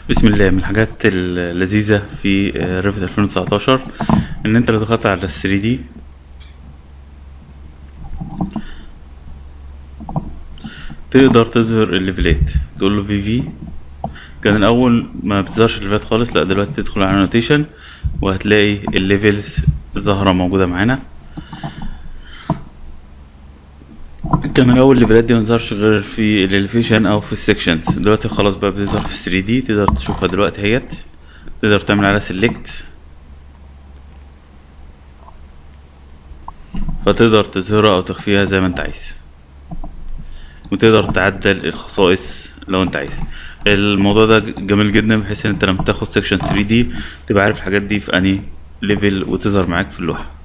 بسم الله من الحاجات اللذيذة في ريفت 2019 ان انت لو دخلت على ال 3 دي تقدر تظهر الليفلات تقول له في في كان الاول ما بتظهرش الليفلات خالص لا دلوقتي تدخل على نوتيشن وهتلاقي الليفلز ظاهرة موجودة معانا كان الاول الليفلات دي متظهرش غير في الاليفيشن او في السكشنز دلوقتي خلاص بقى بتظهر في 3 دي تقدر تشوفها دلوقتي اهيت تقدر تعمل عليها سيلكت فتقدر تظهرها او تخفيها زي ما انت عايز وتقدر تعدل الخصائص لو انت عايز الموضوع ده جميل جدا بحيث ان انت لما تاخد سكشن 3 دي تبقى عارف الحاجات دي في انهي ليفل وتظهر معاك في اللوحه